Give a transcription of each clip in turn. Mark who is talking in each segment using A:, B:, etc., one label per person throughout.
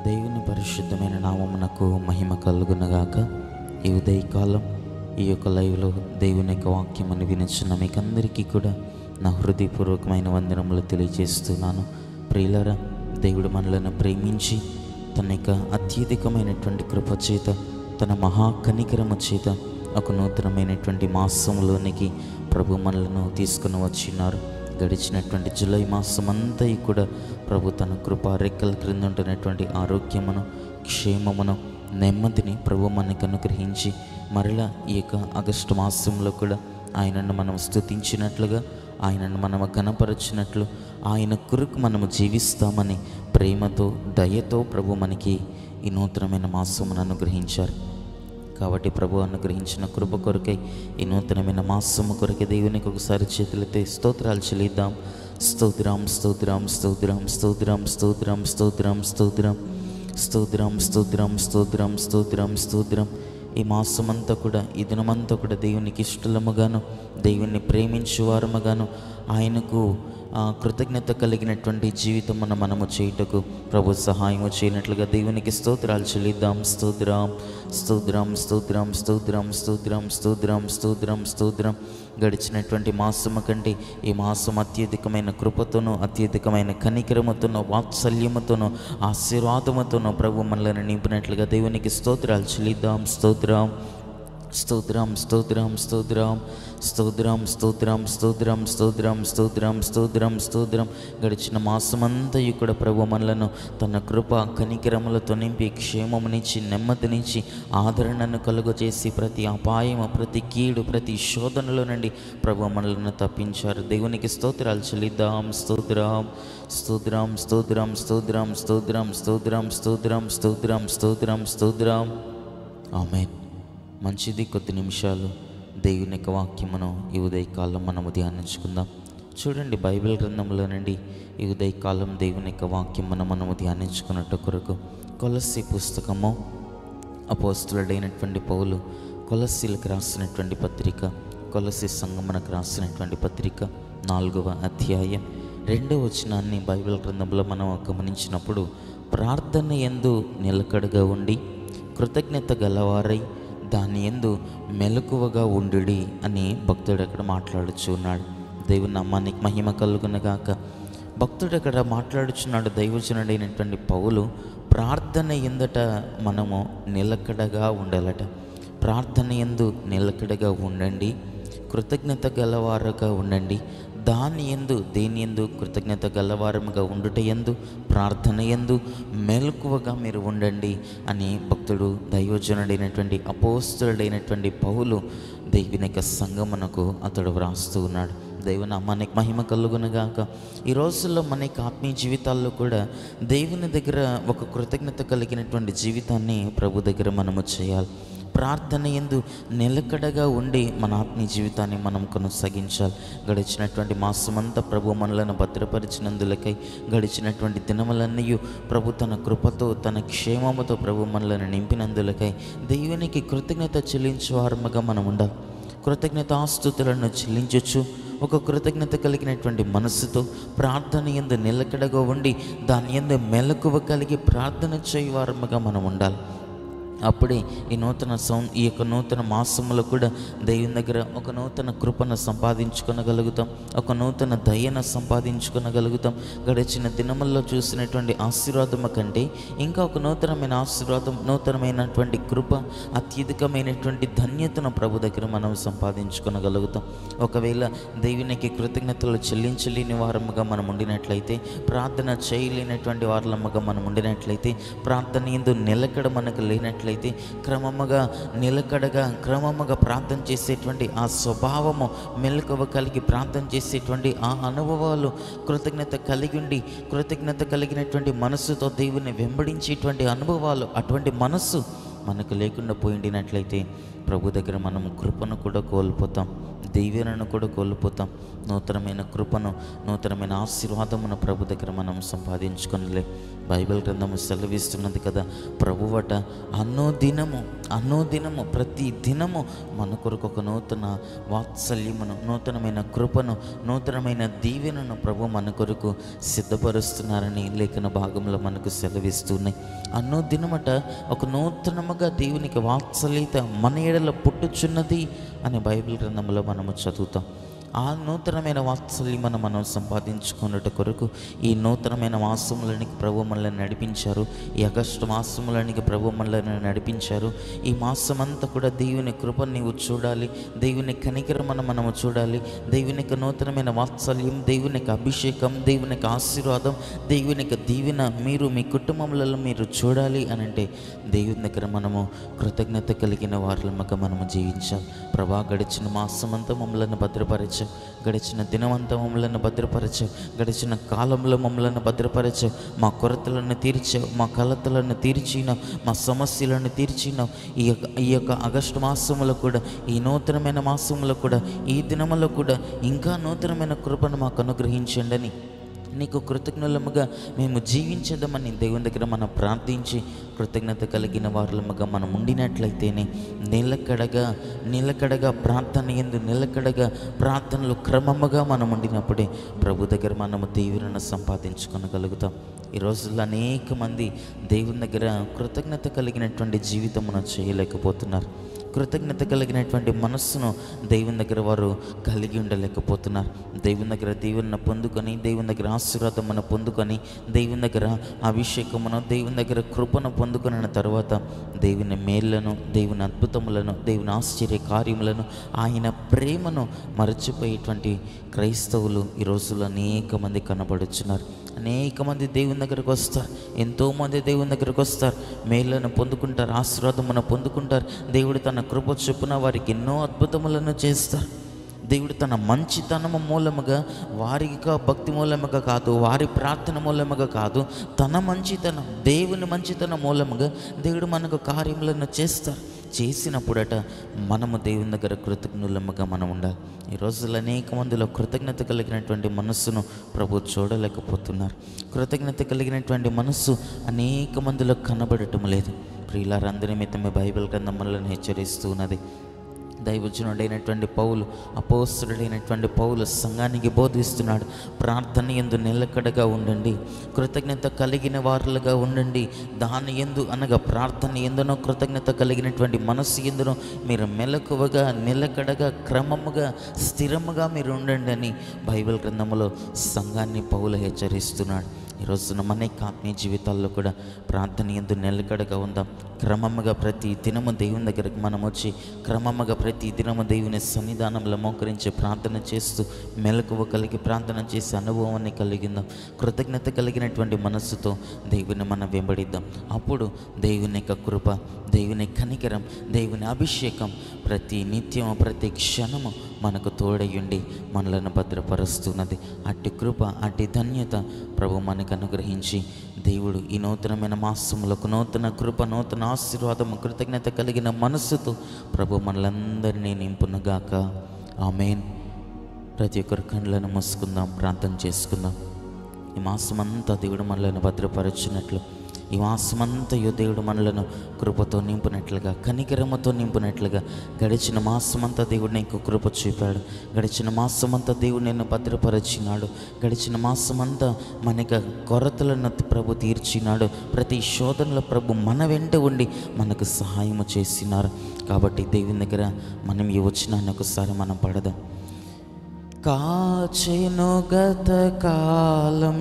A: దేవుని పరిశుద్ధమైన నామమునకు మహిమ కలుగునగాక ఈ ఉదయకాలం ఈ యొక్క లైవ్లో దేవుని యొక్క వాక్యమని వినిచిన మీకందరికీ కూడా నా హృదయపూర్వకమైన వందనములు తెలియజేస్తున్నాను ప్రియులరా దేవుడు మనలను ప్రేమించి తన యొక్క అత్యధికమైనటువంటి కృప చేత తన మహా కనికరము చేత ఒక నూతనమైనటువంటి మాసంలోనికి ప్రభు మనలను తీసుకుని వచ్చినారు గడిచినటువంటి జూలై మాసం అంతా కూడా ప్రభు తన కృపా రెక్కల క్రింద ఉంటున్నటువంటి ఆరోగ్యమును క్షేమమును నెమ్మదిని ప్రభు మనకు అనుగ్రహించి మరలా ఈ యొక్క ఆగస్టు మాసంలో కూడా ఆయనను మనం స్తుతించినట్లుగా ఆయనను మనం గణపరచినట్లు ఆయన కొరకు మనము జీవిస్తామని ప్రేమతో దయతో ప్రభు మనకి ఈ నూతనమైన మాసమును అనుగ్రహించారు కాబట్టి ప్రభు అనుగ్రహించిన కృప కొరకై ఈ నూతనమైన మాసము కొరకై దేవునికి ఒకసారి చేతులతో స్తోత్రాలు చెల్లిద్దాం స్తోత్రం స్తోత్రం స్తోత్రం స్తోత్రం స్తోత్రం స్తోత్రం స్తోత్రం స్తోత్రం స్తోత్రం స్తోత్రం స్తోత్రం స్తోత్రం ఈ మాసమంతా కూడా ఈ దినమంతా కూడా దేవునికి ఇష్టలముగాను దేవుణ్ణి ప్రేమించువారముగాను ఆయనకు ఆ, కృతజ్ఞత కలిగినటువంటి జీవితం మన మనము చేయుటకు ప్రభు సహాయము చేయనట్లుగా దేవునికి స్తోత్రాలు చెల్లిద్దాం స్తోత్రం స్తోత్రం స్తోత్రం స్తోత్రం స్తోత్రం స్తోత్రం స్తోత్రం స్తోత్రం గడిచినటువంటి మాసము కంటే ఈ మాసం అత్యధికమైన కృపతోనూ అత్యధికమైన కనికరముతోనూ వాత్సల్యముతోనూ ఆశీర్వాదముతోనూ ప్రభు మనలను నింపినట్లుగా దేవునికి స్తోత్రాలు చెల్లిద్దాం స్తోత్రం స్తోత్రం స్తోత్రం స్తోత్రం స్తోత్రం స్తోత్రం స్తోత్రం స్తోత్రం స్తోత్రం స్తోత్రం స్తోత్రం గడిచిన మాసమంతా కూడా ప్రభు మనలను తన కృప కనికరములతో నింపి క్షేమమునిచ్చి నెమ్మదినిచ్చి ఆదరణను కలుగజేసి ప్రతి అపాయము ప్రతి కీడు ప్రతి శోధనలో నుండి ప్రభు మనలను తప్పించారు దేవునికి స్తోత్రాలు చెల్లిద్దాం స్తోత్రం స్తోత్రం స్తోత్రం స్తోత్రం స్తోత్రం స్తోత్రం స్తోత్రం స్తోత్రం స్తోత్రం స్తోత్రం ఆమెన్ మంచిది కొద్ది నిమిషాలు దేవుని యొక్క వాక్యమును ఈ ఉదయకాలం మనము ధ్యానించుకుందాం చూడండి బైబిల్ గ్రంథంలో నుండి ఈ ఉదయకాలం దేవుని యొక్క వాక్యమును మనము ధ్యానించుకున్నట్టు కొరకు కొలసి పుస్తకము అపోస్తులుడైనటువంటి పౌలు కొలసీలకు రాసినటువంటి పత్రిక కొలసి సంగమనకు రాసినటువంటి పత్రిక నాలుగవ అధ్యాయం రెండవ వచనాన్ని బైబిల్ గ్రంథంలో మనం గమనించినప్పుడు ప్రార్థన ఎందు నిలకడగా ఉండి కృతజ్ఞత గలవారై దాని ఎందు మెలకువగా ఉండుడి అని భక్తుడు అక్కడ మాట్లాడుచు ఉన్నాడు దేవుని నామానికి మహిమ కలుగునగాక భక్తుడు అక్కడ మాట్లాడుచున్నాడు దైవజనుడైనటువంటి పౌలు ప్రార్థన ఎందట మనము నిలకడగా ఉండాలట ప్రార్థన ఎందు నిలకడగా ఉండండి కృతజ్ఞత గలవారుగా ఉండండి దాని ఎందు దేని ఎందు కృతజ్ఞత గలవారముగా ఉండుట ఎందు ప్రార్థన ఎందు మెలకువగా మీరు ఉండండి అని భక్తుడు దైవజనుడైనటువంటి అపోస్తుడైనటువంటి పౌలు దేవుని యొక్క సంగమునకు అతడు వ్రాస్తూ ఉన్నాడు దేవుని అమ్మానికి మహిమ కలుగునగాక ఈ రోజుల్లో మన యొక్క ఆత్మీయ జీవితాల్లో కూడా దేవుని దగ్గర ఒక కృతజ్ఞత కలిగినటువంటి జీవితాన్ని ప్రభు దగ్గర మనము చేయాలి ప్రార్థన ఎందు నిలకడగా ఉండి మన ఆత్మీయ జీవితాన్ని మనం కొనసాగించాలి గడిచినటువంటి మాసమంతా ప్రభు మనలను భద్రపరిచినందులకై గడిచినటువంటి దినములన్నీ ప్రభు తన కృపతో తన క్షేమముతో ప్రభు మనలను నింపినందులకై దేవునికి కృతజ్ఞత చెల్లించేవారముగా మనం ఉండాలి కృతజ్ఞతాస్తుతులను చెల్లించవచ్చు ఒక కృతజ్ఞత కలిగినటువంటి మనస్సుతో ప్రార్థన ఎందు నిలకడగా ఉండి దాని ఎందు మెలకువ కలిగి ప్రార్థన చేయవారముగా మనం ఉండాలి అప్పుడే ఈ నూతన సం ఈ యొక్క నూతన మాసములో కూడా దేవుని దగ్గర ఒక నూతన కృపను సంపాదించుకొనగలుగుతాం ఒక నూతన దయను సంపాదించుకొనగలుగుతాం గడిచిన దినముల్లో చూసినటువంటి ఆశీర్వాదము కంటే ఇంకా ఒక నూతనమైన ఆశీర్వాదం నూతనమైనటువంటి కృప అత్యధికమైనటువంటి ధన్యతను ప్రభు దగ్గర మనం సంపాదించుకొనగలుగుతాం ఒకవేళ దేవునికి కృతజ్ఞతలు చెల్లించలేని వారముగా మనం ఉండినట్లయితే ప్రార్థన చేయలేనటువంటి వారముగా మనం ఉండినట్లయితే ప్రార్థన ఎందు నిలకడ మనకు లేనట్లయితే క్రమముగా నిలకడగా క్రమముగా ప్రార్థన చేసేటువంటి ఆ స్వభావము మెలకువ కలిగి ప్రార్థన చేసేటువంటి ఆ అనుభవాలు కృతజ్ఞత కలిగి ఉండి కృతజ్ఞత కలిగినటువంటి మనస్సుతో దేవుని వెంబడించేటువంటి అనుభవాలు అటువంటి మనస్సు మనకు లేకుండా పోయిండినట్లయితే ప్రభు దగ్గర మనం కృపను కూడా కోల్పోతాం దైవ్యలను కూడా కోల్పోతాం నూతనమైన కృపను నూతనమైన ఆశీర్వాదమును ప్రభు దగ్గర మనం సంపాదించుకొనలే బైబిల్ గ్రంథము సెలవిస్తున్నది కదా ప్రభువట అన్నో దినము అన్నో దినము ప్రతి దినము మన కొరకు ఒక నూతన వాత్సల్యమును నూతనమైన కృపను నూతనమైన దీవెనను ప్రభు మన కొరకు సిద్ధపరుస్తున్నారని లేఖన భాగంలో మనకు సెలవిస్తున్నాయి అన్నో దినమట ఒక నూతనముగా దేవునికి వాత్సల్యత మన ఏడల పుట్టుచున్నది అని బైబిల్ గ్రంథంలో మనము చదువుతాం ఆ నూతనమైన వాత్సల్యమను మనం సంపాదించుకున్నట్టు కొరకు ఈ నూతనమైన మాసములనికి ప్రభు మనల్ని నడిపించారు ఈ ఆగస్టు మాసములనికి ప్రభు మనల్ని నడిపించారు ఈ మాసమంతా కూడా దేవుని కృప నీవు చూడాలి దేవుని కనికరమను మనము చూడాలి దేవునికి నూతనమైన వాత్సల్యం దేవునికి అభిషేకం దేవునికి ఆశీర్వాదం దేవునికి దీవెన మీరు మీ కుటుంబంలో మీరు చూడాలి అని అంటే దేవుని దగ్గర మనము కృతజ్ఞత కలిగిన వారులమగా మనము జీవించాలి ప్రభా గడిచిన మాసమంతా మమ్మల్ని భద్రపరచావు గడిచిన దినమంతా మమ్మల్ని భద్రపరచావు గడిచిన కాలంలో మమ్మల్ని భద్రపరచావు మా కొరతలను తీర్చావు మా కలతలను తీర్చినావు మా సమస్యలను తీర్చినావు ఈ యొక్క ఈ యొక్క ఆగస్టు మాసంలో కూడా ఈ నూతనమైన మాసంలో కూడా ఈ దినములో కూడా ఇంకా నూతనమైన కృపను మాకు అనుగ్రహించండి అని నీకు కృతజ్ఞులముగా మేము జీవించదమని దేవుని దగ్గర మనం ప్రార్థించి కృతజ్ఞత కలిగిన వారులముగా మనం ఉండినట్లయితేనే నిలకడగా నిలకడగా ప్రార్థన ఎందు నిలకడగా ప్రార్థనలు క్రమముగా మనం ఉండినప్పుడే ప్రభు దగ్గర మనము దీవెనను సంపాదించుకొనగలుగుతాం ఈ రోజుల్లో అనేక మంది దేవుని దగ్గర కృతజ్ఞత కలిగినటువంటి జీవితమును చేయలేకపోతున్నారు కృతజ్ఞత కలిగినటువంటి మనస్సును దేవుని దగ్గర వారు కలిగి ఉండలేకపోతున్నారు దేవుని దగ్గర దీవెన పొందుకొని దేవుని దగ్గర ఆశీర్వాదమును పొందుకొని దేవుని దగ్గర అభిషేకమును దేవుని దగ్గర కృపను పొందుకున్న తర్వాత దేవుని మేళ్లను దేవుని అద్భుతములను దేవుని ఆశ్చర్య కార్యములను ఆయన ప్రేమను మరచిపోయేటువంటి క్రైస్తవులు ఈ రోజుల్లో అనేక మంది కనబడుచున్నారు అనేక మంది దేవుని దగ్గరకు వస్తారు ఎంతోమంది దేవుని దగ్గరకు వస్తారు మేళ్ళను పొందుకుంటారు ఆశీర్వాదమును పొందుకుంటారు దేవుడు తన కృప చొప్పున వారికి ఎన్నో అద్భుతములను చేస్తారు దేవుడు తన మంచితనము మూలముగా వారిగా భక్తి మూలముగా కాదు వారి ప్రార్థన మూలముగా కాదు తన మంచితనం దేవుని మంచితనం మూలముగా దేవుడు మనకు కార్యములను చేస్తారు చేసినప్పుడట మనము దేవుని దగ్గర కృతజ్ఞులముగా మనం ఉండాలి ఈ రోజుల్లో అనేక మందిలో కృతజ్ఞత కలిగినటువంటి మనస్సును ప్రభు చూడలేకపోతున్నారు కృతజ్ఞత కలిగినటువంటి మనస్సు అనేక మందిలో కనబడటం లేదు ప్రియులారందరి నిమిత్తమే బైబిల్ గ్రంథం మనల్ని హెచ్చరిస్తూ ఉన్నది దైవజనుడైనటువంటి పౌలు అపోస్తుడైనటువంటి పౌలు సంఘానికి బోధిస్తున్నాడు ప్రార్థన ఎందు నిలకడగా ఉండండి కృతజ్ఞత కలిగిన వారులుగా ఉండండి దాని ఎందు అనగా ప్రార్థన ఎందునో కృతజ్ఞత కలిగినటువంటి మనస్సు ఎందునో మీరు మెలకువగా నిలకడగా క్రమముగా స్థిరముగా మీరు ఉండండి అని బైబిల్ గ్రంథములో సంఘాన్ని పౌలు హెచ్చరిస్తున్నాడు ఈ రోజున అనేక ఆత్మీయ జీవితాల్లో కూడా ప్రార్థన ఎందు నిలకడగా ఉందాం క్రమముగా ప్రతి దినము దేవుని దగ్గరకు మనం వచ్చి క్రమముగా ప్రతి దినము దేవుని సన్నిధానంలో మోకరించి ప్రార్థన చేస్తూ మెలకువ కలిగి ప్రార్థన చేసే అనుభవాన్ని కలిగిందాం కృతజ్ఞత కలిగినటువంటి మనస్సుతో దేవుని మనం వెంబడిద్దాం అప్పుడు దేవుని యొక్క కృప దేవుని కనికరం దేవుని అభిషేకం ప్రతి నిత్యము ప్రతి క్షణము మనకు తోడయుండి మనలను భద్రపరుస్తున్నది అట్టి కృప అట్టి ధన్యత ప్రభు మనకు అనుగ్రహించి దేవుడు ఈ నూతనమైన మాసములకు నూతన కృప నూతన ఆశీర్వాదము కృతజ్ఞత కలిగిన మనస్సుతో ప్రభు మనలందరినీ నింపునగాక ఆమెన్ ప్రతి ఒక్కరి కళ్ళను మూసుకుందాం ప్రార్థన చేసుకుందాం ఈ మాసమంతా దేవుడు మనలను భద్రపరచినట్లు ఈ మాసమంతయు దేవుడు మనలను కృపతో నింపినట్లుగా కనికరమతో నింపినట్లుగా గడిచిన మాసమంతా దేవుడు నీకు కృప చూపాడు గడిచిన మాసమంతా దేవుడు నిన్ను భద్రపరిచినాడు గడిచిన మాసమంతా మనక కొరతలను ప్రభు తీర్చినాడు ప్రతి శోధనలో ప్రభు మన వెంట ఉండి మనకు సహాయము చేసినారు కాబట్టి దేవుని దగ్గర మనం ఈ వచ్చినాన్ని ఒకసారి మనం పడదాం కాచెను గత కాలం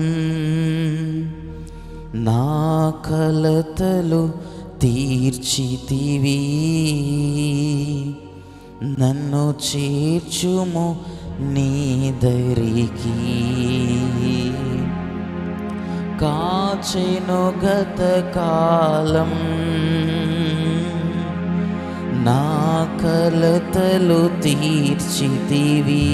A: నా కలతలు తీర్చితివి నన్ను చేర్చుము నీ దరికి కాచెను గత కాలం నా కలతలు తీర్చితివి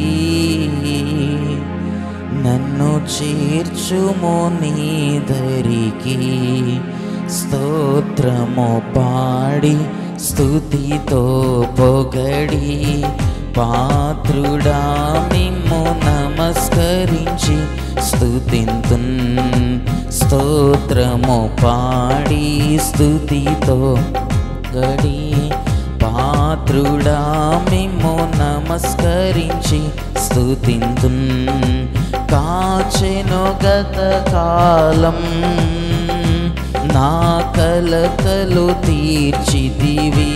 A: నన్ను చేర్చుమో నీ దరికి స్తోత్రము పాడి స్థుతితో పొగడి పాత్రుడా మిమ్ము నమస్కరించి స్థుతింతున్ స్తోత్రము పాడి స్థుతితో గడి పాత్రుడా మిమ్ము నమస్కరించి స్థుతింతున్ కాచెను గత కాలం నా కలతలు తీర్చిదివి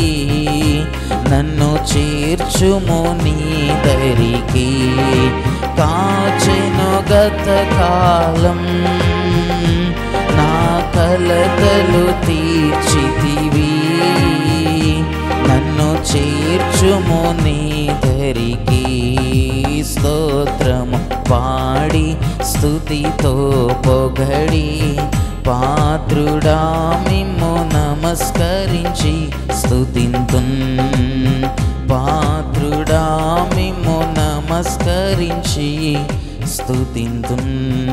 A: నన్ను చేర్చుము నీ దరికి కాచెను గత కాలం నా కలతలు తీర్చిదివి నన్ను చేర్చుము నీ దరికి స్తోత్రము పాడి స్థుతితో పొగడి పాత్రుడా మిమ్ము నమస్కరించి స్థుతింతున్ పాత్రుడా మిమ్ము నమస్కరించి స్థుతింతున్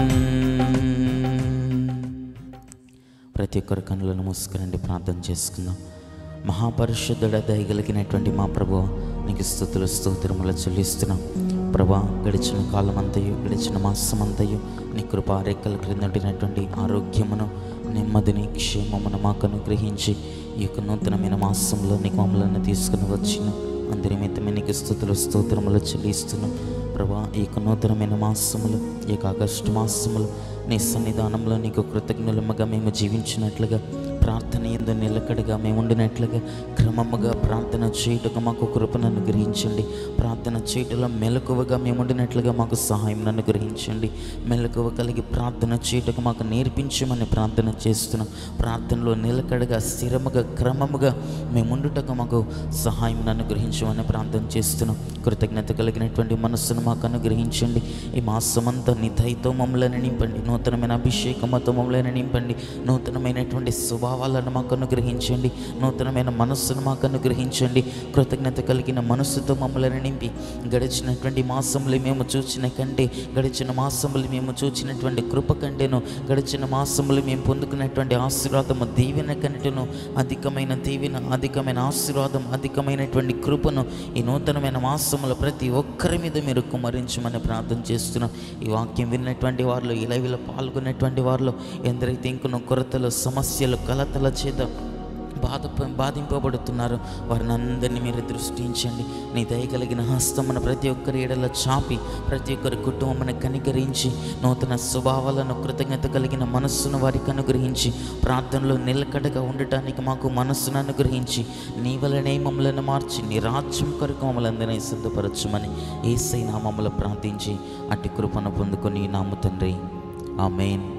A: ప్రతి ఒక్కరి కన్నులను మూసుకురండి ప్రార్థన చేసుకుందాం మహాపరిశుద్ధుడ దయగలిగినటువంటి మా ప్రభు నీకు స్థుతులు స్తోత్రములు చెల్లిస్తున్నాం ప్రభా గడిచిన కాలం అంతయు గడిచిన మాసం అంతయు నీ కృపా రెక్కల క్రిందటినటువంటి ఆరోగ్యమును నెమ్మదిని క్షేమమును మాకు అనుగ్రహించి ఈ యొక్క నూతనమైన మాసంలో నీకు మమ్మల్ని తీసుకుని వచ్చిన అందరి మిత్తమే నీకు స్థుతులు స్తోత్రములు చెల్లిస్తున్నాం ప్రభా ఈ యొక్క నూతనమైన మాసములు ఈ యొక్క ఆగస్టు మాసములు నీ సన్నిధానంలో నీకు కృతజ్ఞులముగా మేము జీవించినట్లుగా ప్రార్థన ఎందు నిలకడగా మేము ఉండినట్లుగా క్రమముగా ప్రార్థన చేయుటకు మాకు కృపను అనుగ్రహించండి ప్రార్థన చేయుటలో మెలకువగా మేము ఉండినట్లుగా మాకు సహాయం అనుగ్రహించండి మెలకువ కలిగి ప్రార్థన చేయుటకు మాకు నేర్పించమని ప్రార్థన చేస్తున్నాం ప్రార్థనలో నిలకడగా స్థిరముగా క్రమముగా మేము ఉండుటకు మాకు సహాయం అనుగ్రహించమని ప్రార్థన చేస్తున్నాం కృతజ్ఞత కలిగినటువంటి మనస్సును మాకు అనుగ్రహించండి ఈ మాసమంతా నీ దయతో మమ్మల్ని నింపండి నూతనమైన అభిషేకముతో మమ్మల్ని నింపండి నూతనమైనటువంటి స్వభావాలను మాకు అనుగ్రహించండి నూతనమైన మనస్సును మాకు అనుగ్రహించండి కృతజ్ఞత కలిగిన మనస్సుతో మమ్మల్ని నింపి గడిచినటువంటి మాసములు మేము చూచిన కంటే గడిచిన మాసములు మేము చూచినటువంటి కృప కంటేను గడిచిన మాసములు మేము పొందుకున్నటువంటి ఆశీర్వాదము దీవెన కంటేను అధికమైన దీవెన అధికమైన ఆశీర్వాదం అధికమైనటువంటి కృపను ఈ నూతనమైన మాసములు ప్రతి ఒక్కరి మీద మీరు కుమరించమని ప్రార్థన చేస్తున్నాం ఈ వాక్యం విన్నటువంటి వారిలో ఈ లైవ్లో పాల్గొన్నటువంటి వారిలో ఎందరైతే ఇంకొన్న కొరతలు సమస్యలు కలతల చేత బాధ బాధింపబడుతున్నారు వారిని అందరినీ మీరు దృష్టించండి నీ దయ కలిగిన హస్తమును ప్రతి ఒక్కరి ఎడల చాపి ప్రతి ఒక్కరి కుటుంబమును కనికరించి నూతన స్వభావాలను కృతజ్ఞత కలిగిన మనస్సును వారికి అనుగ్రహించి ప్రార్థనలో నిలకడగా ఉండటానికి మాకు మనస్సును అనుగ్రహించి నీ వలనే మమ్మలను మార్చి నీ రాజ్యం కొరకు మమ్మల్ని అందరినీ సిద్ధపరచమని ఏసై నామములు ప్రార్థించి అట్టి కృపను పొందుకొని నాము తండ్రి ఆమెన్